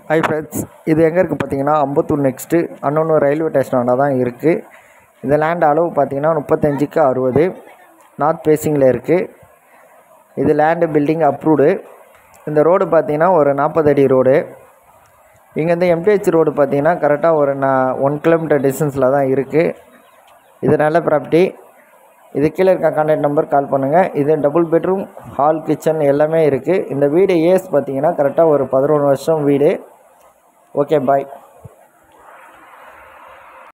hi friends இது எங்கே இருக்குது பார்த்தீங்கன்னா அம்பத்தூர் நெக்ஸ்ட்டு அன்னொன்று ரயில்வே ஸ்டேஷனாண்ட தான் இருக்குது இந்த லேண்ட் அளவு பார்த்தீங்கன்னா முப்பத்தஞ்சுக்கு அறுபது நார்த் ஃபேஸிங்கில் இருக்குது இது லேண்டு பில்டிங் அப்ரூவ்டு இந்த ரோடு பார்த்தீங்கன்னா ஒரு நாற்பது அடி ரோடு இங்கேருந்து எம்டிஹெச் ரோடு பார்த்தீங்கன்னா கரெக்டாக ஒரு நான் ஒன் கிலோமீட்டர் டிஸ்டன்ஸில் தான் இருக்குது இது நல்ல ப்ராப்பர்ட்டி இது கீழே இருக்க கான்டாக்ட் நம்பர் கால் பண்ணுங்கள் இது டபுள் பெட்ரூம் ஹால் கிச்சன் எல்லாமே இருக்குது இந்த வீடு ஏஸ் பார்த்தீங்கன்னா கரெக்டாக ஒரு பதினொன்று வருஷம் வீடு ஓகே பாய்